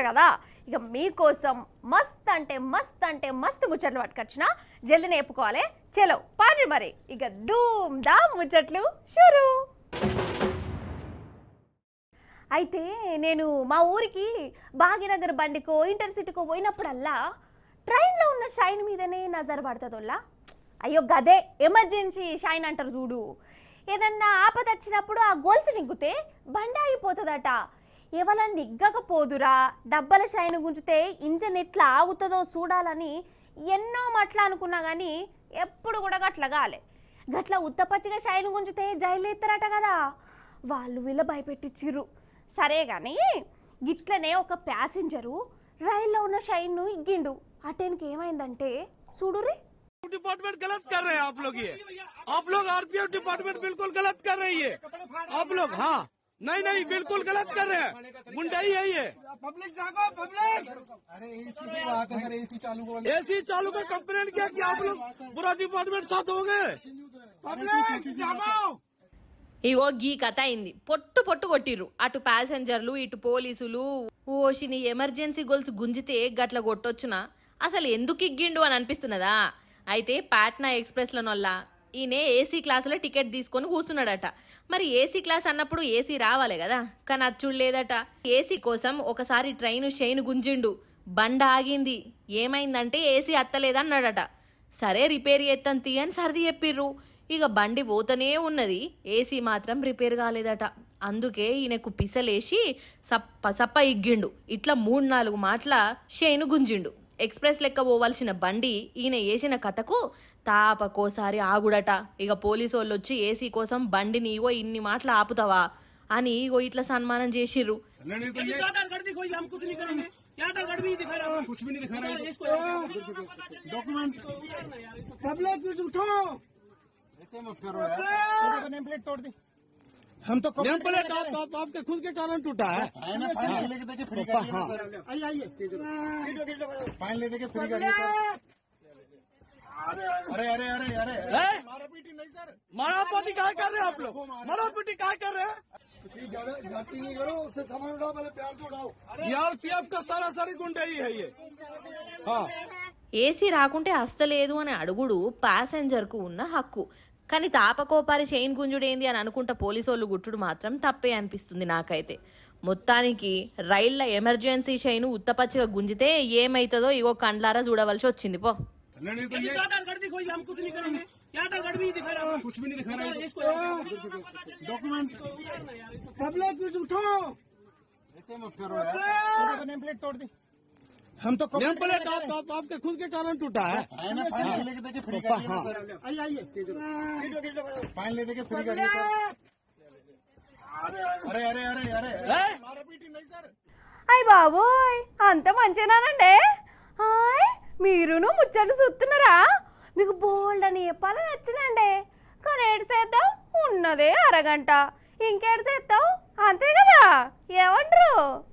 కదా ఇక మీకోసం మస్త్ అంటే మస్త్ అంటే మస్త్ ముచ్చట్లు పట్టుకొచ్చిన జల్దీ నేర్పుకోవాలి చలో పారి మరి ఇక ధూమ్ ధామ్ ముచ్చట్లు షురు అయితే నేను మా ఊరికి భాగ్యనగర్ బండికో ఇంటర్సిటీకో పోయినప్పుడల్లా ట్రైన్లో ఉన్న షైన్ మీదనే నజర్ పడుతుందోళ్ళ అయ్యో గదే ఎమర్జెన్సీ షైన్ అంటారు చూడు ఏదన్నా ఆపద వచ్చినప్పుడు ఆ గొలుసు నిగ్గుతే బండి ఆగిపోతుందట ఎవరన్నా నిగ్గకపోదురా డబ్బల షైన్ గుంజితే ఇంజన్ ఎట్లా ఆగుతుందో చూడాలని ఎన్నో మట్ల అనుకున్నా కానీ ఎప్పుడు కూడా గట్ల కాలే గట్ల ఉత్తపచ్చిగా షైన్ గుంజితే జైలు ఎత్తారట కదా వాళ్ళు వీళ్ళ భయపెట్టించిర్రు సరే కానీ గిట్లనే ఒక ప్యాసింజరు రైల్లో ఉన్న షైన్ను ఇగ్గిండు అటెన్కి ఏమైందంటే చూడురే डिपार्टमेंट गलत कर रहे हैं आप लोग ये आप लोग आरपीएफ डिपार्टमेंट बिल्कुल गलत कर रहे हैं ये आप लोग हाँ नहीं नहीं बिल्कुल गलत कर रहे हैं गुंडाई है ये पब्लिक जागो पब्लिक अरे एसी की बात है अगर एसी चालू करो एसी चालू का कंप्लेंट किया कि आप लोग पूरा डिपार्टमेंट साथ हो गए पब्लिक जागो ఇగో గీ కథ అయింది పొట్టు పొట్టు కొట్టిర్రు అటు ప్యాసింజర్లు ఇటు పోలీసులు ఓషిని ఎమర్జెన్సీ గొలుసు గుంజితే గట్ల కొట్టొచ్చునా అసలు ఎందుకు ఇగ్గిండు అని అనిపిస్తున్నదా అయితే పాట్నా ఎక్స్ప్రెస్లనొల్ల ఈయన ఏసీ క్లాసులో టికెట్ తీసుకొని కూర్చున్నాడట మరి ఏసీ క్లాస్ అన్నప్పుడు ఏసీ రావాలి కదా కానీ అది చూడలేదట ఏసీ కోసం ఒకసారి ట్రైన్ షైన్ గుంజిండు బండ ఆగింది ఏమైందంటే ఏసీ అత్తలేదన్నాడట సరే రిపేర్ చేస్తాను తీ అని సర్ది చెప్పిర్రు ఇక బండి పోతనే ఉన్నది ఏసీ మాత్రం రిపేర్ కాలేదట అందుకే ఈయనకు పిసలేసి సప్ప సప్ప ఇగ్గిండు ఇట్లా మూడు నాలుగు మాటల షేను గుంజిండు ఎక్స్ప్రెస్ లెక్క పోవాల్సిన బండి ఈయన వేసిన కథకు తాపకోసారి ఆగుడట ఇక పోలీసు వాళ్ళు వచ్చి ఏసీ కోసం బండిని ఇగో ఇన్ని మాటలు ఆపుతావా అని ఇగో ఇట్లా సన్మానం చేసిర్రు नहीं तो ये कर दी कोई हम कुछ नहीं करेंगे क्या कर भी दिखा रहा कुछ भी नहीं दिखा रहा है डॉक्यूमेंट पब्लिक उठो ऐसे मत करो यार नेम प्लेट तोड़ दी हम तो नेम प्लेट आप, आप, आपके खुद के कारण टूटा है है ना फाइन लेके देखे फ्री गाड़ी हाँ। आइए आइए फाइन ले देके फ्री गाड़ी अरे अरे अरे अरे हैं? मारा पीटी नहीं सर मारापटी काय कर रहे हैं आप लोग मारापटी काय कर रहे हैं जाती नहीं करो उससे सामान उठाओ पहले प्यार से उठाओ यार पीएफ का सारा सारी गुंडाई है ये हाँ ఏసీ రాకుంటే అస్తలేదు అని అడుగుడు ప్యాసింజర్కు ఉన్న హక్కు కానీ తాపకోపారి చైన్ గుంజుడేంది అని అనుకుంటా పోలీసోళ్ళు గుట్టుడు మాత్రం తప్పే అనిపిస్తుంది నాకైతే మొత్తానికి రైళ్ల ఎమర్జెన్సీ చైన్ ఉత్తపచ్చిగా గుంజితే ఏమైతుందో ఇగో కండ్లారా చూడవలసి వచ్చింది పో नहीं तो ये क्या कर दी कोई हम कुछ नहीं करेंगे क्या कर भी दिखा रहा कुछ भी नहीं दिखा रहा है डॉक्यूमेंट पब्लिक उठो ऐसे मत करो यार नेम प्लेट तोड़ दी हम तो नेम प्लेट आप, आप, आपके खुद के कारण टूटा है है ना फाइन लेके देखे फ्री गाड़ी आइए आइए फाइन ले देके फ्री गाड़ी अरे अरे अरे अरे हैं? मारा पीटी नहीं सर అయ్ బాబోయ్ అంత మంచిగానండి హాయ్ మీరును ముచ్చట్లు చూస్తున్నారా మీకు బోల్డ్ అని చెప్పాలని వచ్చినండి కానీ ఏడు చేద్దాం ఉన్నదే అరగంట ఇంకేడు చేద్దాం అంతే కదా ఏమంటారు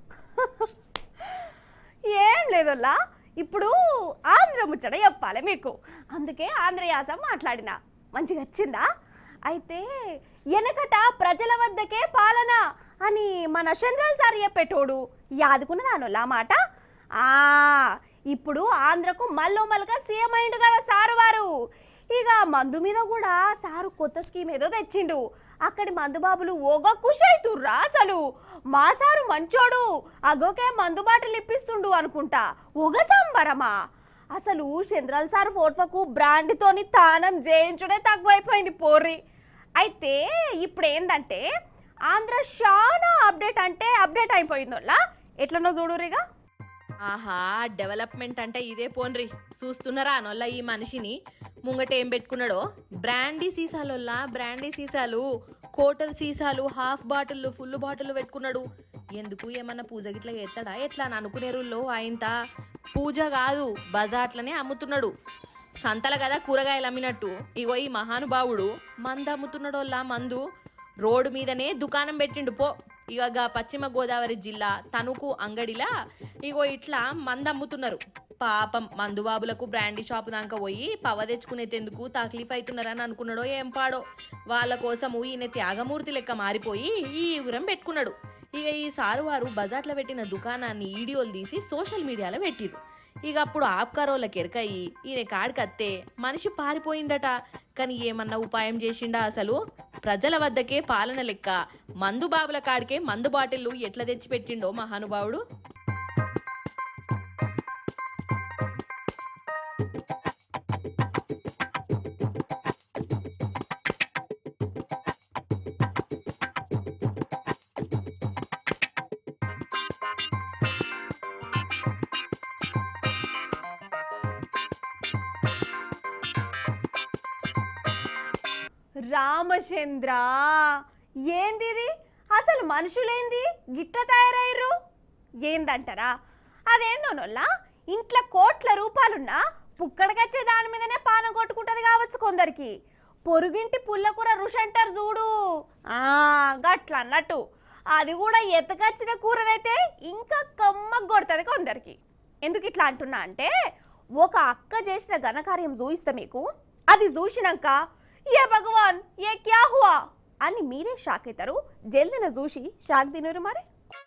ఏం లేదల్లా ఇప్పుడు ఆంధ్ర ముచ్చట చెప్పాలి మీకు అందుకే ఆంధ్ర యాస మాట్లాడిన మంచిగా వచ్చిందా అయితే వెనకట ప్రజల వద్దకే పాలన అని మన చంద్రల్ సార్ చెప్పేటోడు యాదుకున్నదానోళ్ళ ఆ మాట ఆ ఇప్పుడు ఆంధ్రకు మల్లో మల్గా సీఎం అయిండు కదా సారు వారు ఇక మందు మీద కూడా సారు కొత్త స్కీమ్ ఏదో తెచ్చిండు అక్కడి మందు బాబులు ఓగ ఖుషి అవుతుర్రా అసలు మా సారు మంచోడు అగోకే మందు బాటలు ఇప్పిస్తుండు అనుకుంటా ఒగ సంబరమా అసలు చంద్రాల్ సార్ ఫోటోకు బ్రాండ్తోని తానం చేయించుడే తక్కువైపోయింది పోర్రి అయితే ఇప్పుడు ఏంటంటే ఆంధ్ర చాలా అప్డేట్ అంటే అప్డేట్ అయిపోయిందోళ్ళ ఎట్లనో చూడురిగా ఆహా డెవలప్మెంట్ అంటే ఇదే పోన్రి చూస్తున్నారా అనొల్ల ఈ మనిషిని ముంగట ఏం పెట్టుకున్నాడో బ్రాండీ సీసాలొల్లా బ్రాండీ సీసాలు కోటర్ సీసాలు హాఫ్ బాటిల్ ఫుల్ బాటిల్ పెట్టుకున్నాడు ఎందుకు ఏమన్నా పూజ గిట్లా చేస్తాడా ఎట్లా అని అనుకునే రోజుల్లో ఆయంత పూజ కాదు బజాట్లనే అమ్ముతున్నాడు సంతల కదా కూరగాయలు అమ్మినట్టు ఇగో ఈ మహానుభావుడు మందు అమ్ముతున్నాడోల్లా మందు రోడ్డు మీదనే దుకాణం పెట్టిండు పో ఇక గా పశ్చిమ గోదావరి జిల్లా తణుకు అంగడిలా ఇగో ఇట్లా మందు అమ్ముతున్నారు పాపం మందుబాబులకు బ్రాండీ షాపు దాకా పోయి పవ తెచ్చుకునేందుకు తక్లీఫ్ అవుతున్నారని అనుకున్నాడో ఏం పాడో వాళ్ళ కోసము ఈయన త్యాగమూర్తి లెక్క మారిపోయి ఈ ఉరం పెట్టుకున్నాడు ఇక ఈ సారు వారు బజార్లో పెట్టిన దుకాణాన్ని వీడియోలు తీసి సోషల్ మీడియాలో పెట్టిర్రు ఇక అప్పుడు ఆప్కారోళ్ళకి ఎరకయి ఈయన కాడికత్తే మనిషి పారిపోయిండట కానీ ఏమన్నా ఉపాయం చేసిండా అసలు ప్రజల వద్దకే పాలన లెక్క మందు బాబుల కాడికే మందు బాటిల్లు ఎట్లా తెచ్చి పెట్టిండో మహానుభావుడు రామచంద్ర ఏంది ఇది అసలు మనుషులేంది గిట్ల తయారయ్యారు ఏందంటారా అదేందోనొల్లా ఇంట్లో కోట్ల రూపాయలున్నా పుక్కడికొచ్చే దాని మీదనే పానం కొట్టుకుంటది కావచ్చు కొందరికి పొరుగింటి పుల్లకూర రుషి అంటారు చూడు ఆ, గట్ల అన్నట్టు అది కూడా ఎతకచ్చిన కూరనైతే ఇంకా కమ్మగా కొడుతుంది కొందరికి ఎందుకు ఇట్లా అంటున్నా అంటే ఒక అక్క చేసిన ఘనకార్యం చూయిస్తా మీకు అది చూసినాక ఏ భగవాన్ ఏ క్యా హువా అని మీరే షాక్ అవుతారు జల్దిన చూసి షాక్ తినరు మరి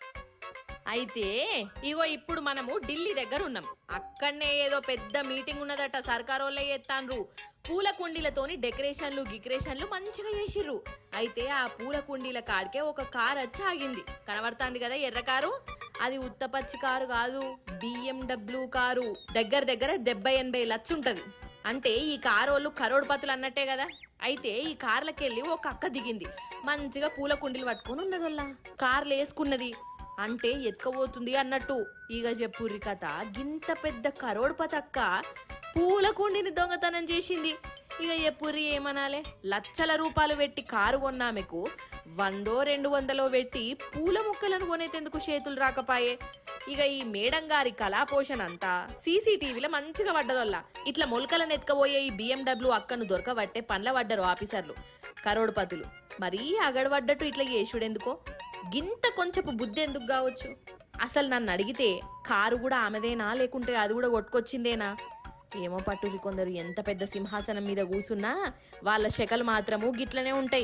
అయితే ఇగో ఇప్పుడు మనము ఢిల్లీ దగ్గర ఉన్నాం అక్కడనే ఏదో పెద్ద మీటింగ్ ఉన్నదట సర్కారోళ్ళే ఎత్తాన్రు పూల కుండీలతోని డెకరేషన్లు గికరేషన్లు మంచిగా చేసిర్రు అయితే ఆ పూల కుండీల కాడికే ఒక కార్ వచ్చి ఆగింది కనబడుతుంది కదా ఎర్ర కారు అది ఉత్తపచ్చి కారు కాదు బిఎండబ్ల్యూ కారు దగ్గర దగ్గర డెబ్బై ఎనభై లక్ష ఉంటది అంటే ఈ కారు వాళ్ళు కరోడ్పతులు అన్నట్టే కదా అయితే ఈ కార్లకెళ్ళి ఒక అక్క దిగింది మంచిగా పూల కుండీలు పట్టుకొని ఉన్నదల్లా కార్లు వేసుకున్నది అంటే ఎత్తుకపోతుంది అన్నట్టు ఇక చెప్పుర్రి కథ గింత పెద్ద కరోడ్పతక్క పూల కుండిని దొంగతనం చేసింది ఇక ఎప్పుర్రి ఏమనాలే లక్షల రూపాయలు పెట్టి కారు కొన్నామెకు వందో రెండు వందలో పెట్టి పూల మొక్కలను కొనేటందుకు చేతులు రాకపాయే ఇక ఈ మేడం గారి కళాపోషణ అంతా సీసీటీవీలో మంచిగా పడ్డదల్లా ఇట్లా మొలకలను ఎత్తుకపోయే ఈ బిఎండబ్ల్యూ అక్కను దొరకబట్టే పండ్ల పడ్డరు ఆఫీసర్లు కరోడ్పతులు మరీ అగడబడ్డట్టు ఇట్లా చేసుడెందుకో గింత కొంచెపు బుద్ధి ఎందుకు కావచ్చు అసలు నన్ను అడిగితే కారు కూడా ఆమెదేనా లేకుంటే అది కూడా కొట్టుకొచ్చిందేనా ఏమో పట్టురి కొందరు ఎంత పెద్ద సింహాసనం మీద కూసున్నా వాళ్ళ శకలు మాత్రము గిట్లనే ఉంటాయి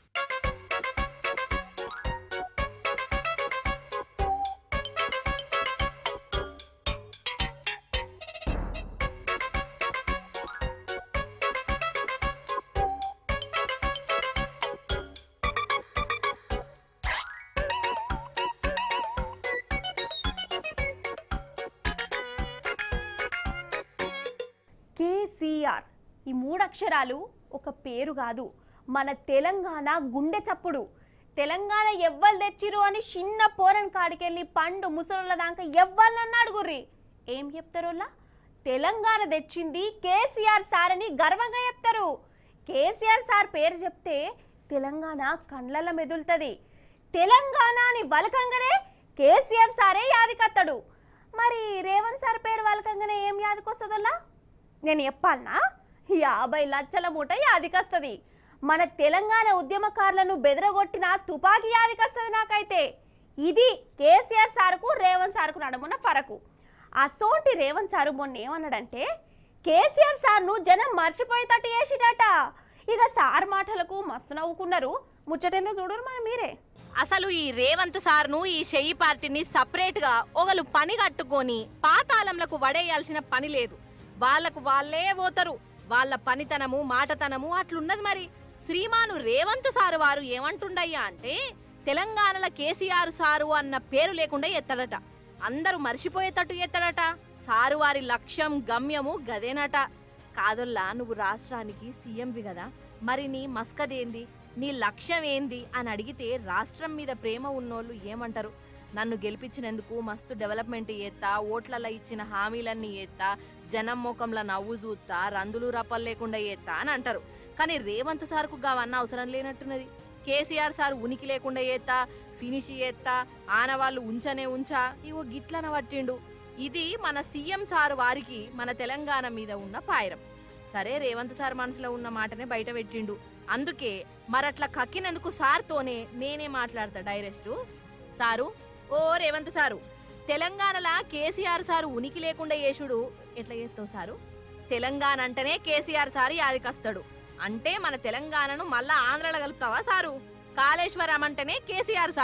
కేసీఆర్ ఈ మూడు అక్షరాలు ఒక పేరు కాదు మన తెలంగాణ గుండె చప్పుడు తెలంగాణ ఎవ్వరు తెచ్చిరు అని చిన్న పోరన్ కాడికెళ్ళి పండు ముసలుల దాకా ఎవ్వరన్నా అడుగుర్రి ఏం చెప్తారోలా తెలంగాణ తెచ్చింది కేసీఆర్ సార్ అని గర్వంగా చెప్తారు కేసీఆర్ సార్ పేరు చెప్తే తెలంగాణ కండ్లల మెదులుతుంది తెలంగాణ అని వలకంగానే కేసీఆర్ సారే యాదికత్తాడు మరి రేవంత్ సార్ పేరు వలకంగానే ఏం యాదికొస్తుందల్లా నేను చెప్పాలనా యాభై లక్షల మూట యాదికొస్తుంది మన తెలంగాణ ఉద్యమకారులను బెదరగొట్టిన తుపాకీ యాదికొస్తుంది నాకైతే ఇది కేసీఆర్ సార్కు రేవంత్ సార్కు నడుమున్న ఫరకు ఆ సోటి రేవంత్ సారు మొన్న ఏమన్నాడంటే కేసీఆర్ సార్ను జనం మర్చిపోయేటట్టు చేసిడట ఇక సార్ మాటలకు మస్తు నవ్వుకున్నారు ముచ్చటేందో చూడరు మరి మీరే అసలు ఈ రేవంత్ సార్ను ఈ షెయ్యి పార్టీని సపరేట్ గా ఒకరు పని కట్టుకొని పాతాళంలకు వడేయాల్సిన పని లేదు వాళ్ళకు వాళ్ళే పోతారు వాళ్ళ పనితనము మాటతనము అట్లున్నది మరి శ్రీమాను రేవంత్ సారు వారు ఏమంటుండయ్యా అంటే తెలంగాణలో కేసీఆర్ సారు అన్న పేరు లేకుండా ఎత్తడట అందరూ మర్చిపోయేటట్టు ఎత్తడట సారు వారి లక్ష్యం గమ్యము గదేనట కాదొల్లా నువ్వు రాష్ట్రానికి సీఎంవి కదా మరి నీ మస్కదేంది నీ లక్ష్యం ఏంది అని అడిగితే రాష్ట్రం మీద ప్రేమ ఉన్నోళ్ళు ఏమంటారు నన్ను గెలిపించినందుకు మస్తు డెవలప్మెంట్ చేత్తా ఓట్లలో ఇచ్చిన హామీలన్నీ చేత్తా జనం ముఖంలో నవ్వు చూస్తా రందులు రప్పలు లేకుండా చేత్తా అని అంటారు కానీ రేవంత్ సార్కు గావన్న అవసరం లేనట్టున్నది కేసీఆర్ సార్ ఉనికి లేకుండా చేత్తా ఫినిష్ చేత్తా ఆనవాళ్ళు ఉంచనే ఉంచా ఇవో గిట్లన పట్టిండు ఇది మన సీఎం సార్ వారికి మన తెలంగాణ మీద ఉన్న పాయరం సరే రేవంత్ సార్ మనసులో ఉన్న మాటనే బయట పెట్టిండు అందుకే మరట్లా కక్కినందుకు సార్తోనే నేనే మాట్లాడతా డైరెక్ట్ సారు ఓ రేవంత్ సారు తెలంగాణలా కేసీఆర్ సారు ఉనికి లేకుండా యేసుడు ఎట్లా చేస్తావు సారు తెలంగాణ అంటేనే కేసీఆర్ సారు యాదికస్తాడు అంటే మన తెలంగాణను మళ్ళా ఆంధ్రాలో కలుపుతావా సారు కాళేశ్వరం అంటేనే కేసీఆర్ సారు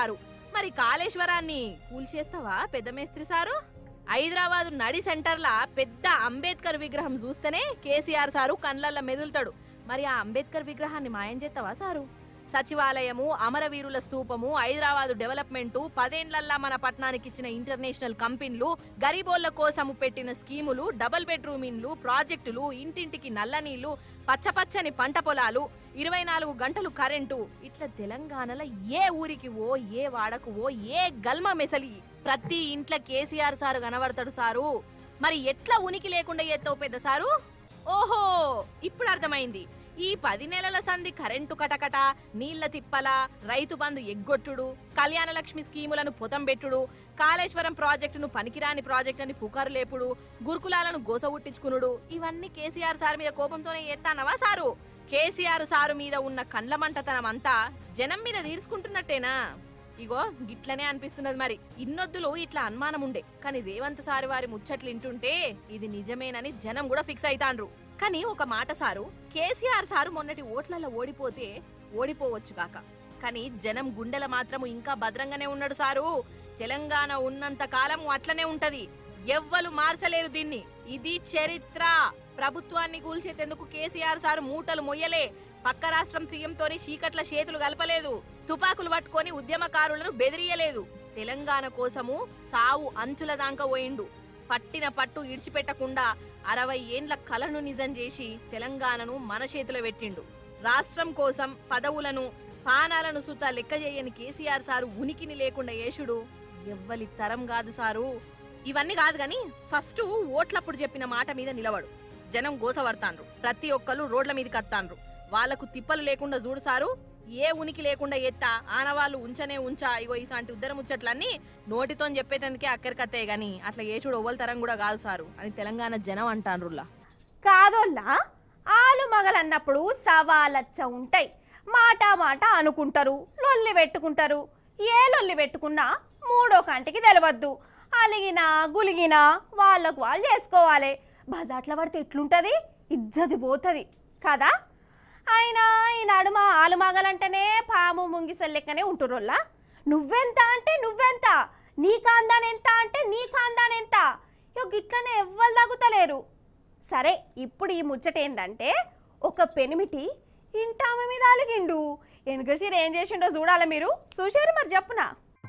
మరి కాళేశ్వరాన్ని కూల్చేస్తావా పెద్ద మేస్త్రి సారు హైదరాబాద్ నడి సెంటర్లా పెద్ద అంబేద్కర్ విగ్రహం చూస్తేనే కేసీఆర్ సారు కండ్లల్ల మెదులుతాడు మరి ఆ అంబేద్కర్ విగ్రహాన్ని మాయం చేస్తావా సారు సచివాలయము అమరవీరుల స్తూపము హైదరాబాదు డెవలప్మెంటు పదేండ్లల్లా మన పట్టణానికి ఇచ్చిన ఇంటర్నేషనల్ కంపెనీలు గరీబోళ్ల కోసము పెట్టిన స్కీములు డబుల్ బెడ్రూమ్ ఇండ్లు ప్రాజెక్టులు ఇంటింటికి నల్ల నీళ్లు పచ్చపచ్చని పంట పొలాలు ఇరవై నాలుగు గంటలు కరెంటు ఇట్లా తెలంగాణలో ఏ ఊరికి ఓ ఏ వాడకు ఓ ఏ గల్మ మెసలి ప్రతి ఇంట్లో కేసీఆర్ సారు కనబడతాడు సారు మరి ఎట్లా ఉనికి లేకుండా ఎత్తావు పెద్ద సారు ఓహో ఇప్పుడు అర్థమైంది ఈ పది నెలల సంధి కరెంటు కటకట నీళ్ల తిప్పల రైతు బంధు ఎగ్గొట్టుడు కళ్యాణ లక్ష్మి స్కీములను పొతంబెట్టుడు కాళేశ్వరం ప్రాజెక్టును పనికిరాని ప్రాజెక్ట్ అని పుకారు లేపుడు గురుకులాలను గోస ఉట్టించుకునుడు ఇవన్నీ కేసీఆర్ సార్ మీద కోపంతోనే ఎత్తానవా సారు కేసీఆర్ సారు మీద ఉన్న కండ్ల మంటతనం అంతా జనం మీద తీర్చుకుంటున్నట్టేనా ఇగో గిట్లనే అనిపిస్తున్నది మరి ఇన్నొద్దులు ఇట్లా అనుమానం ఉండే కానీ రేవంత్ సారు వారి ముచ్చట్లు వింటుంటే ఇది నిజమేనని జనం కూడా ఫిక్స్ అయితాండ్రు కానీ ఒక మాట సారు కేసీఆర్ సారు మొన్నటి ఓట్లలో ఓడిపోతే ఓడిపోవచ్చు కాక కానీ జనం గుండెల మాత్రము ఇంకా భద్రంగానే ఉన్నాడు సారు తెలంగాణ ఉన్నంత కాలం అట్లనే ఉంటది ఎవ్వలు మార్చలేరు దీన్ని ఇది చరిత్ర ప్రభుత్వాన్ని కూల్చేందుకు కేసీఆర్ సారు మూటలు మొయ్యలే పక్క రాష్ట్రం సీఎంతోని చీకట్ల చేతులు కలపలేదు తుపాకులు పట్టుకొని ఉద్యమకారులను బెదిరియలేదు తెలంగాణ కోసము సావు అంచుల దాకా పోయిండు పట్టిన పట్టు ఇడిచిపెట్టకుండా అరవై ఏండ్ల కలను నిజం చేసి తెలంగాణను మన చేతిలో పెట్టిండు రాష్ట్రం కోసం పదవులను పానాలను సుత లెక్క చేయని కేసీఆర్ సారు ఉనికిని లేకుండా యేషుడు ఎవ్వలి తరం కాదు సారు ఇవన్నీ కాదు గాని ఫస్ట్ ఓట్లప్పుడు చెప్పిన మాట మీద నిలబడు జనం గోసపడతాండ్రు ప్రతి ఒక్కరు రోడ్ల మీదకి వస్తాండ్రు వాళ్లకు తిప్పలు లేకుండా చూడు సారు ఏ ఉనికి లేకుండా ఎత్తా ఆనవాళ్ళు ఉంచనే ఉంచా ఇగో ఇలాంటి ఉద్దర ముచ్చట్లన్నీ నోటితో చెప్పేటందుకే అక్కడికత్తాయి గాని అట్లా ఏచుడు ఒవ్వల తరం కూడా కాదు సారు అని తెలంగాణ జనం అంటాండ్రులా కాదోల్లా ఆలు మగలన్నప్పుడు సవాలచ్చ ఉంటాయి మాట మాట అనుకుంటారు లొల్లి పెట్టుకుంటారు ఏ లొల్లి పెట్టుకున్నా మూడో కంటికి తెలవద్దు అలిగినా గులిగినా వాళ్ళకు వాళ్ళు చేసుకోవాలి బజాట్ల పడితే ఎట్లుంటుంది ఇజ్జది పోతుంది కదా అయినా ఈ నడుమ ఆలు మగలంటేనే పాము ముంగిసలు లెక్కనే ఉంటురోల్లా నువ్వెంత అంటే నువ్వెంత నీ కాందాన్ ఎంత అంటే నీ కాందాన్ ఎంత ఇక గిట్లనే ఎవ్వరు తగ్గుతలేరు సరే ఇప్పుడు ఈ ముచ్చట ఏంటంటే ఒక పెనిమిటి ఇంటామె మీద అలిగిండు వెనుకషీర్ ఏం చేసిండో చూడాలి మీరు చూశారు మరి చెప్పునా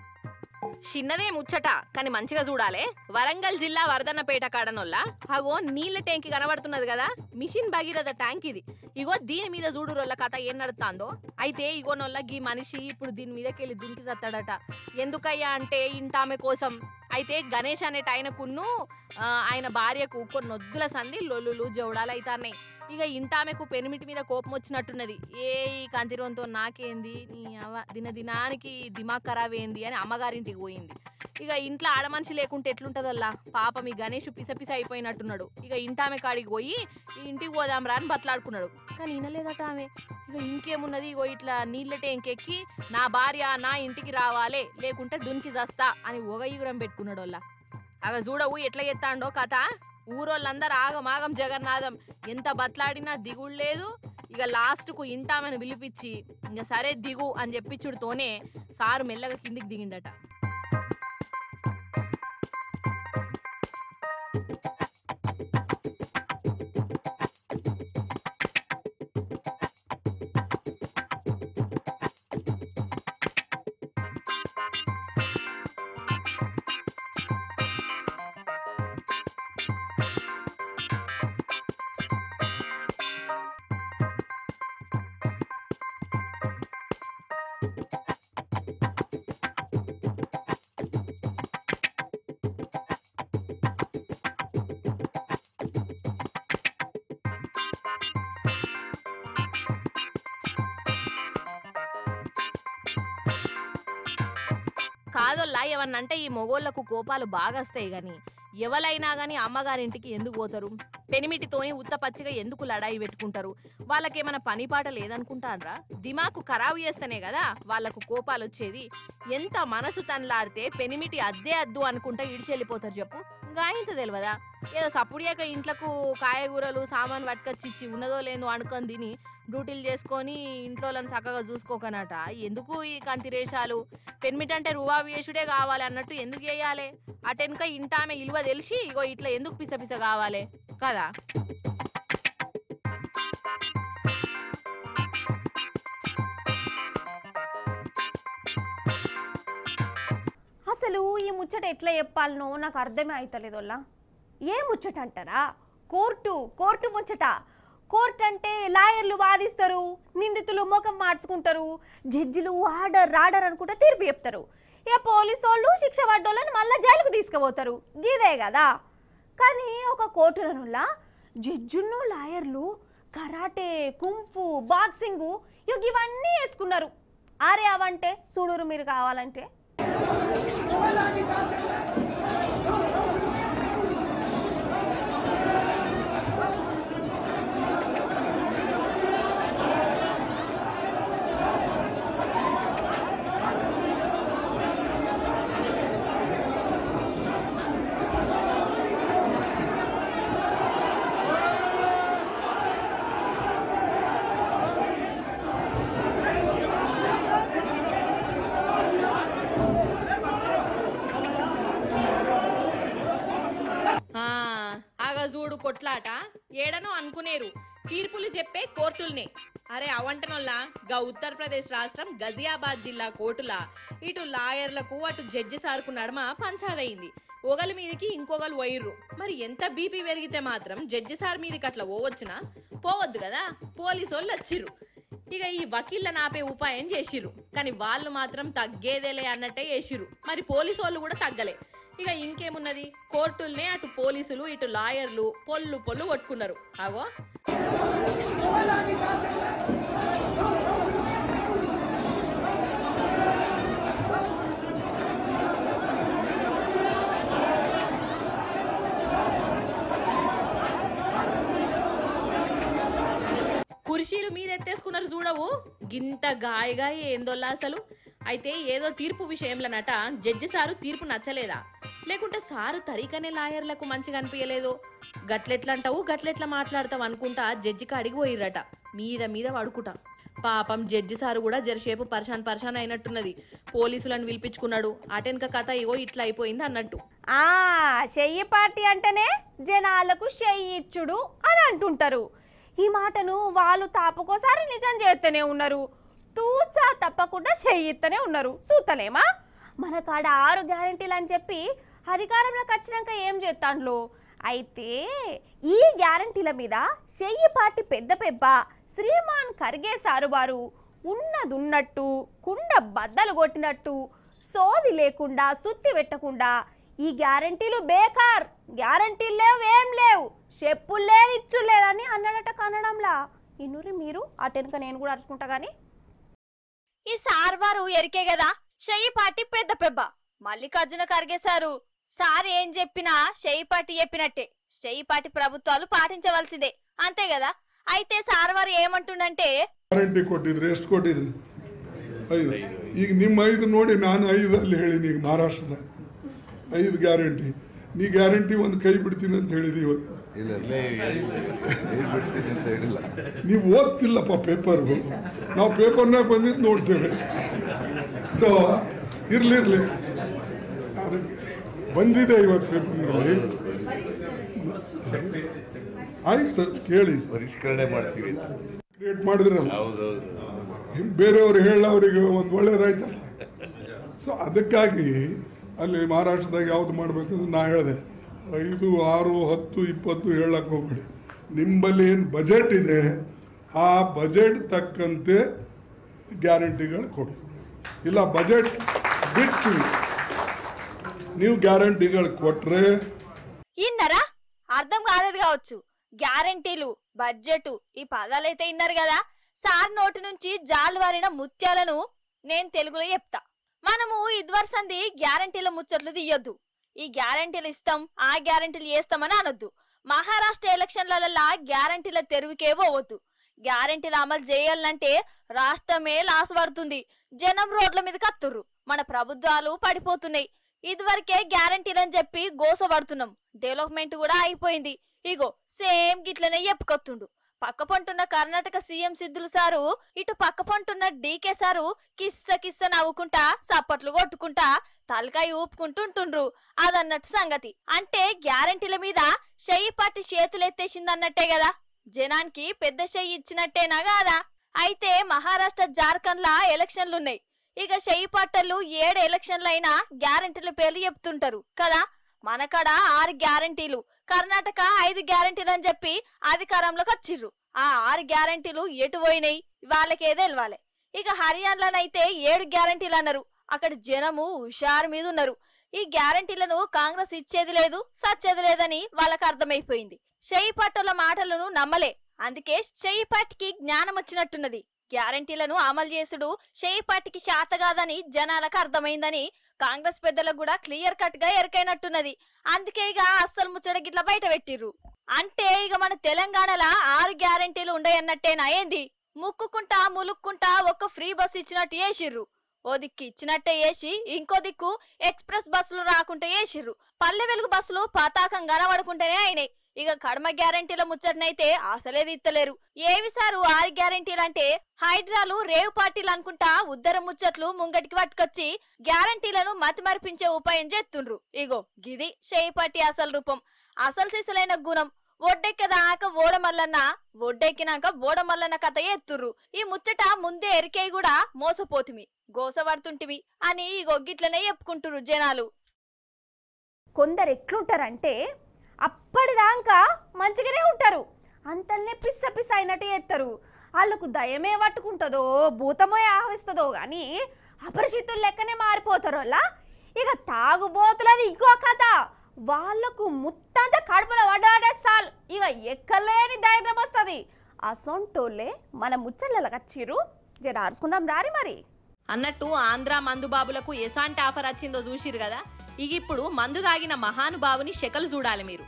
చిన్నదే ముచ్చట కానీ మంచిగా చూడాలే వరంగల్ జిల్లా వరదన్నపేట కాడనొల్ల అగో నీళ్ల ట్యాంక్ కనబడుతున్నది కదా మిషన్ భగీరథ ట్యాంక్ ఇది ఇగో దీని మీద చూడు రోళ్ళ కథ ఏం నడుతుందో అయితే ఇగో నొల్ల గీ మనిషి ఇప్పుడు దీని మీదకెళ్ళి దుంకి చస్తాడట ఎందుకయ్యా అంటే ఇంటామె కోసం అయితే గణేష్ అనేట ఆయనకును ఆ, ఆయన భార్యకు కొన్ని వద్దుల సంధి లొల్లులు జవడాలు అయితాన్నాయి ఇక ఇంటామెకు పెనిమిటి మీద కోపం వచ్చినట్టున్నది ఏ ఈ కంతిరోంతో నాకేంది నీ అవ్వ దిన దినానికి దిమాగ్ ఖరాబ్ ఏంది అని అమ్మగారింటికి పోయింది ఇక ఇంట్లో ఆడమనిషి లేకుంటే ఎట్లుంటదల్లా పాపం ఈ గణేష్ పిస పిస అయిపోయినట్టున్నాడు ఇక ఇంటామె కాడికి పోయి ఈ ఇంటికి పోదాం రా అని బట్లాడుకున్నాడు కానీ వినలేదట ఆమె ఇక ఇంకేమున్నది ఇగో ఇట్లా నీళ్ళ టేంకెక్కి నా భార్య నా ఇంటికి రావాలే లేకుంటే దునికి జస్తా అని ఒక ఈగురం పెట్టుకున్నాడు వాళ్ళ అగ చూడవు ఎట్లా ఎత్తాండో కథ ఊరోళ్ళందరూ ఆగమాగం జగన్నాథం ఎంత బట్లాడినా దిగుడు లేదు ఇక లాస్ట్కు ఇంటామని పిలిపించి ఇంకా సరే దిగు అని చెప్పించుడుతోనే సారు మెల్లగా కిందికి దిగిండట కాదోల్లా ఏమన్నంటే ఈ మొగోళ్లకు కోపాలు బాగా వస్తాయి గాని ఎవరైనా గాని అమ్మగారింటికి ఎందుకు పోతారు పెనిమిటితోని ఉత్త పచ్చిగా ఎందుకు లడాయి పెట్టుకుంటారు వాళ్ళకేమైనా పని పాట లేదనుకుంటాన్రా దిమాకు ఖరాబు చేస్తేనే కదా వాళ్ళకు కోపాలు వచ్చేది ఎంత మనసు తనలాడితే పెనిమిటి అద్దే అద్దు అనుకుంటా ఇడిచెళ్ళిపోతారు చెప్పు గాయంత తెలియదా ఏదో సప్పుడియాక ఇంట్లకు కాయగూరలు సామాన్ పట్టుకొచ్చి ఇచ్చి ఉన్నదో లేదో అనుకొని తిని డ్యూటీలు చేసుకొని ఇంట్లో చక్కగా చూసుకోకనట ఎందుకు ఈ కంతిరేషాలు పెన్మిట్ అంటే రువాబు చేసుడే కావాలి అన్నట్టు ఎందుకు చేయాలి అటెనక ఇంటామె ఇలువ తెలిసి ఇగో ఇట్లా ఎందుకు పిస పిస కావాలి కదా అసలు ఈ ముచ్చట ఎట్లా చెప్పాలనో నాకు అర్థమే అవుతలేదు వాళ్ళ ఏ ముచ్చట అంటారా కోర్టు కోర్టు ముచ్చట కోర్టు అంటే లాయర్లు వాదిస్తారు నిందితులు ముఖం మార్చుకుంటారు జడ్జిలు ఆర్డర్ రాడర్ అనుకుంటే తీర్పు చెప్తారు ఇక పోలీసు వాళ్ళు శిక్ష పడ్డోళ్ళని మళ్ళీ జైలుకు తీసుకుపోతారు ఇదే కదా కానీ ఒక కోర్టులనుల్లా జడ్జులను లాయర్లు కరాటే కుంఫు బాక్సింగు ఇక ఇవన్నీ వేసుకున్నారు ఆరే అవంటే చూడురు మీరు కావాలంటే ఆ, ఆగా చూడు కొట్లాట ఏడనో అనుకునేరు తీర్పులు చెప్పే కోర్టుల్ని అరే అవంటనొల్లా గా ఉత్తరప్రదేశ్ రాష్ట్రం గజియాబాద్ జిల్లా కోర్టుల ఇటు లాయర్లకు అటు జడ్జి సార్కు నడమ పంచారయింది ఒకలి మీదకి ఇంకొకరు పోయిర్రు మరి ఎంత బీపీ పెరిగితే మాత్రం జడ్జి సార్ మీదకి అట్లా పోవచ్చునా పోవద్దు కదా పోలీసు వాళ్ళు వచ్చిర్రు ఇక ఈ వకీళ్ళని ఆపే ఉపాయం చేసిర్రు కానీ వాళ్ళు మాత్రం తగ్గేదేలే అన్నట్టే చేసిర్రు మరి పోలీసు వాళ్ళు కూడా తగ్గలే ఇక ఇంకేమున్నది కోర్టుల్నే అటు పోలీసులు ఇటు లాయర్లు పొల్లు పొల్లు కొట్టుకున్నారు అగో కుర్చీలు మీద ఎత్తేసుకున్నారు చూడవు గింత గాయగా ఏందోల్లా అసలు అయితే ఏదో తీర్పు విషయంలోనట జడ్జి సారు తీర్పు నచ్చలేదా లేకుంటే సారు తరీకనే లాయర్లకు మంచిగా అనిపించలేదు గట్లెట్లా అంటావు గట్లెట్లా మాట్లాడతావు అనుకుంటా జడ్జికి అడిగి పోయిర్రట మీద మీద పడుకుంటా పాపం జడ్జి సారు కూడా జరసేపు పర్షాన్ పర్షాన్ అయినట్టున్నది పోలీసులను పిలిపించుకున్నాడు అటెనక కథ ఇగో ఇట్లా అయిపోయింది అన్నట్టు ఆ చెయ్యి పార్టీ అంటేనే జనాలకు చెయ్యి ఇచ్చుడు అని అంటుంటారు ఈ మాటను వాళ్ళు తాపకోసారి నిజం చేస్తూనే ఉన్నారు తూచా తప్పకుండా చెయ్యిస్తూనే ఉన్నారు చూస్తలేమా మన కాడ ఆరు గ్యారంటీలు అని చెప్పి అధికారంలోకి వచ్చినాక ఏం చేస్తాండ్లు అయితే ఈ గ్యారంటీల మీద చెయ్యి పార్టీ పెద్ద పెబ్బ శ్రీమాన్ ఖర్గే సారు వారు ఉన్నదున్నట్టు కుండ బద్దలు కొట్టినట్టు సోది లేకుండా సుత్తి పెట్టకుండా ఈ గ్యారంటీలు బేకార్ గ్యారంటీలు లేవు ఏం లేవు చెప్పులు లేదు ఇచ్చు లేదని అన్నాడట కన్నడంలా ఇన్నురి మీరు అటెనక నేను కూడా అరుచుకుంటా కానీ ఈ సార్ వారు ఎరికే కదా షెయ్యి పార్టీ పెద్ద పెబ్బ మల్లికార్జున ఖర్గేశారు సార్ ఏం చెప్పినా షెయ్యి పార్టీ చెప్పినట్టే షెయ్యి పార్టీ ప్రభుత్వాలు పాటించవలసిందే అంతే కదా అయితే సార్ వారు ఏమంటుండంటే ಗ್ಯಾರಂಟಿ ಕೊಟ್ಟಿದ್ರು ಎಷ್ಟು ಕೊಟ್ಟಿದ್ರು ಐದು ಈಗ ನಿಮ್ಮ ಐದು ನೋಡಿ ನಾನು ಐದಲ್ಲಿ ಹೇಳೀನಿ ಈಗ ಮಹಾರಾಷ್ಟ್ರದಾಗ ಐದು ಗ್ಯಾರಂಟಿ ನೀ ಗ್ಯಾರಂಟಿ ಒಂದು ಕೈ ಬಿಡ್ತೀನಿ ಅಂತ ಹೇಳಿದಿ ಇವತ್ತು ಇಲ್ಲ ಇಲ್ಲ ಏನ್ ಬಿಡ್ತೀನಿ ಅಂತ ಹೇಳಿಲ್ಲ ನೀವು ಓದ್ತಿಲ್ಲಪ್ಪ ಪೇಪರು ನಾವು ಪೇಪರ್ನಾಗ ಬಂದಿದ್ದು ನೋಡ್ತೇವೆ ಸೊ ಇರ್ಲಿ ಇರ್ಲಿ ಅದಕ್ಕೆ ಬಂದಿದೆ ಇವತ್ತು ಪೇಪರ್ನಲ್ಲಿ ಆಯ್ತು ಕೇಳಿ ಪರಿಷ್ಕರಣೆ ಮಾಡ್ತೀವಿ ಕ್ರಿಯೇಟ್ ಮಾಡಿದ್ರಲ್ಲ ಹೌದೌದು ಬೇರೆಯವರು ಹೇಳೋರಿಗೆ ಒಂದು ಒಳ್ಳೇದಾಯ್ತಲ್ಲ ಸೊ ಅದಕ್ಕಾಗಿ ಅಲ್ಲಿ ಮಹಾರಾಷ್ಟ್ರದಾಗ ಯಾವ್ದು ಮಾಡಬೇಕಂದ್ರೆ ನಾ ಹೇಳಿದೆ ಐದು ಆರು ಹತ್ತು ಇಪ್ಪತ್ತು ಹೇಳಕ್ಕೆ ಹೋಗ್ಬೇಡಿ ನಿಂಬಲ್ಲಿ ಏನು ಬಜೆಟ್ ಇದೆ ಆ ಬಜೆಟ್ ತಕ್ಕಂತೆ ಗ್ಯಾರಂಟಿಗಳು ಕೊಡಿ ಇಲ್ಲ ಬಜೆಟ್ ಬಿಟ್ಟು ನೀವು ಗ್ಯಾರಂಟಿಗಳು ಕೊಟ್ಟರೆ ఇన్నరా అర్థం కాలేదు కావచ్చు గ్యారంటీలు బడ్జెట్ ఈ పదాలైతే ఇన్నారు కదా సార్ నోటి నుంచి జాలువారిన ముత్యాలను నేను తెలుగులో చెప్తా మనము ఇదివరసంది గ్యారంటీల ముచ్చట్లు తీయొద్దు ఈ గ్యారంటీలు ఇస్తాం ఆ గ్యారంటీలు చేస్తామని అనొద్దు మహారాష్ట్ర ఎలక్షన్లలో గ్యారంటీల తెరువుకే పోవద్దు గ్యారంటీలు అమలు చేయాలంటే రాష్ట్రమే లాస్ పడుతుంది జనం రోడ్ల మీద కత్తుర్రు మన ప్రభుత్వాలు పడిపోతున్నాయి ఇదివరకే గ్యారంటీలని చెప్పి గోసపడుతున్నాం డెవలప్మెంట్ కూడా అయిపోయింది ఇగో సేమ్ గిట్లనే చెప్పుకొత్తుండు పక్క పంటున్న కర్ణాటక సీఎం సిద్ధులు సారు ఇటు పక్క పంటున్న డీకే సారు కిస్స కిస్స నవ్వుకుంటా సప్పట్లు కొట్టుకుంటా తలకాయ ఊపుకుంటుంటుండ్రు అదన్నట్టు సంగతి అంటే గ్యారంటీల మీద చెయ్యి పట్టి చేతులెత్తేసిందన్నట్టే కదా జనానికి పెద్ద చెయ్యి ఇచ్చినట్టేనా కాదా అయితే మహారాష్ట్ర జార్ఖండ్ లా ఎలక్షన్లున్నాయి ఇక చెయ్యి పట్టలు ఏడు ఎలక్షన్లైనా గ్యారంటీల పేర్లు చెప్తుంటారు కదా మనకాడ ఆరు గ్యారంటీలు కర్ణాటక ఐదు గ్యారంటీలు అని చెప్పి అధికారంలోకి వచ్చిర్రు ఆ ఆరు గ్యారంటీలు ఎటు పోయినాయి వాళ్ళకేదే వెళ్ళాలి ఇక హర్యానాలోనైతే ఏడు గ్యారంటీలు అన్నారు అక్కడ జనము హుషారు మీద ఉన్నారు ఈ గ్యారంటీలను కాంగ్రెస్ ఇచ్చేది లేదు సచ్చేది లేదని వాళ్ళకి అర్థమైపోయింది షెయి పట్టుల మాటలను నమ్మలే అందుకే షెయి పట్టికి జ్ఞానం వచ్చినట్టున్నది గ్యారంటీలను అమలు చేసుడు షెయి పట్టికి శాతగాదని జనాలకు అర్థమైందని కాంగ్రెస్ పెద్దలకు కూడా క్లియర్ కట్ గా ఎరకైనట్టున్నది అందుకే ఇక అస్సలు ముచ్చట గిట్ల బయట పెట్టిర్రు అంటే ఇక మన తెలంగాణలో ఆరు గ్యారంటీలు ఉండయన్నట్టేనా ఏంది ముక్కుకుంటా ములుక్కుంటా ఒక ఫ్రీ బస్ ఇచ్చినట్టు వేసిర్రు ఓ దిక్కు ఇచ్చినట్టే వేసి ఇంకో దిక్కు ఎక్స్ప్రెస్ బస్సులు రాకుంటే వేసిర్రు పల్లె వెలుగు బస్సులు పతాకం కనబడుకుంటేనే అయినాయి ఇక కడమ గ్యారంటీల ముచ్చటనైతే అసలే తీత్తలేరు ఏవి సారు ఆరు గ్యారంటీలు అంటే హైడ్రాలు రేవు పార్టీలు అనుకుంటా ఉద్దర ముచ్చట్లు ముంగటికి పట్టుకొచ్చి గ్యారంటీలను మతిమరిపించే ఉపాయం చేస్తుండ్రు ఇగో గిది షేయి పార్టీ అసలు రూపం అసలు సిసలైన గుణం ఒడ్డెక్కదాక ఓడమల్లన్న ఒడ్డెక్కినాక ఓడమల్లన్న కథ ఎత్తుర్రు ఈ ముచ్చట ముందే ఎరికే కూడా మోసపోతిమి గోసపడుతుంటివి అని ఈ గొగ్గిట్లనే చెప్పుకుంటుర్రు జనాలు కొందరు ఎట్లుంటారంటే అప్పటిదాకా మంచిగానే ఉంటారు అంతల్నే పిస్స పిస్స అయినట్టు చేస్తారు వాళ్ళకు దయమే పట్టుకుంటుందో భూతమో ఆహ్విస్తుందో కానీ అపరిచితులు లెక్కనే మారిపోతారు వాళ్ళ ఇక తాగుబోతులది ఇంకో కథ వాళ్ళకు ముత్తంతా కడుపులో పడ్డాడే సాల్ ఇక ఎక్కలేని ధైర్యం వస్తుంది ఆ సొంటోళ్ళే మన ముచ్చట్లకి వచ్చిర్రు జర అరుచుకుందాం రారి మరి అన్నట్టు ఆంధ్ర మందుబాబులకు ఎసాంటి ఆఫర్ వచ్చిందో చూసిరు కదా ఇక ఇప్పుడు మందు తాగిన మహానుభావుని శకలు చూడాలి మీరు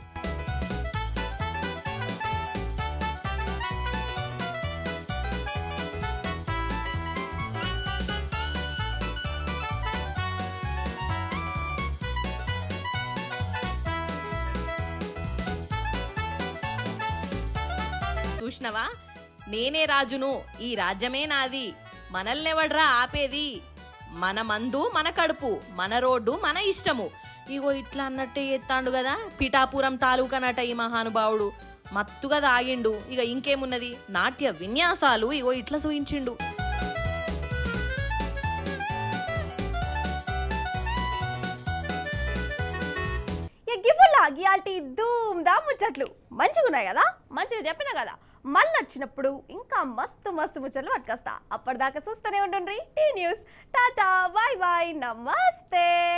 చూసినవా నేనే రాజును ఈ రాజ్యమే నాది మనల్నెవడ్రా ఆపేది మన మందు మన కడుపు మన రోడ్డు మన ఇష్టము ఇగో ఇట్లా అన్నట్టే ఎత్తాండు కదా పిఠాపురం తాలూకానట ఈ మహానుభావుడు మత్తుగా తాగిండు ఇక ఇంకేమున్నది నాట్య విన్యాసాలు ఇగో ఇట్లా చూయించిండు ఎగ్గిపుల్ల గియాల్టీ ధూమ్ దా ముచ్చట్లు మంచిగా ఉన్నాయి కదా మంచిగా చెప్పిన కదా మళ్ళీ వచ్చినప్పుడు ఇంకా మస్తు మస్తు ముచ్చట్లు పట్టుకొస్తా అప్పటిదాకా చూస్తూనే ఉండండి T news tata bye bye నమస్తే